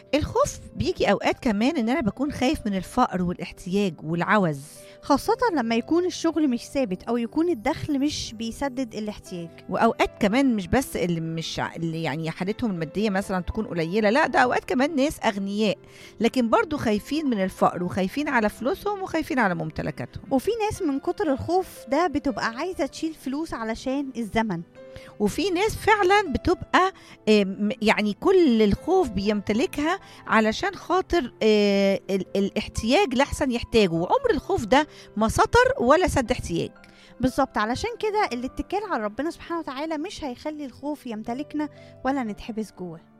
الخوف بيجي اوقات كمان ان انا بكون خايف من الفقر والاحتياج والعوز خاصة لما يكون الشغل مش ثابت أو يكون الدخل مش بيسدد الاحتياج واوقات كمان مش بس اللي مش ع- اللي يعني حالتهم الماديه مثلا تكون قليله لا ده اوقات كمان ناس اغنياء لكن برضو خايفين من الفقر وخايفين على فلوسهم وخايفين على ممتلكاتهم وفي ناس من كتر الخوف ده بتبقى عايزة تشيل فلوس علشان الزمن وفي ناس فعلا بتبقى آم، يعني كل الخوف بيمتلكها علشان خاطر آه، ال- الاحتياج لحسن يحتاجه وعمر الخوف ده ما سطر ولا سد احتياج بالظبط علشان كده الاتكال على ربنا سبحانه وتعالى مش هيخلي الخوف يمتلكنا ولا نتحبس جوه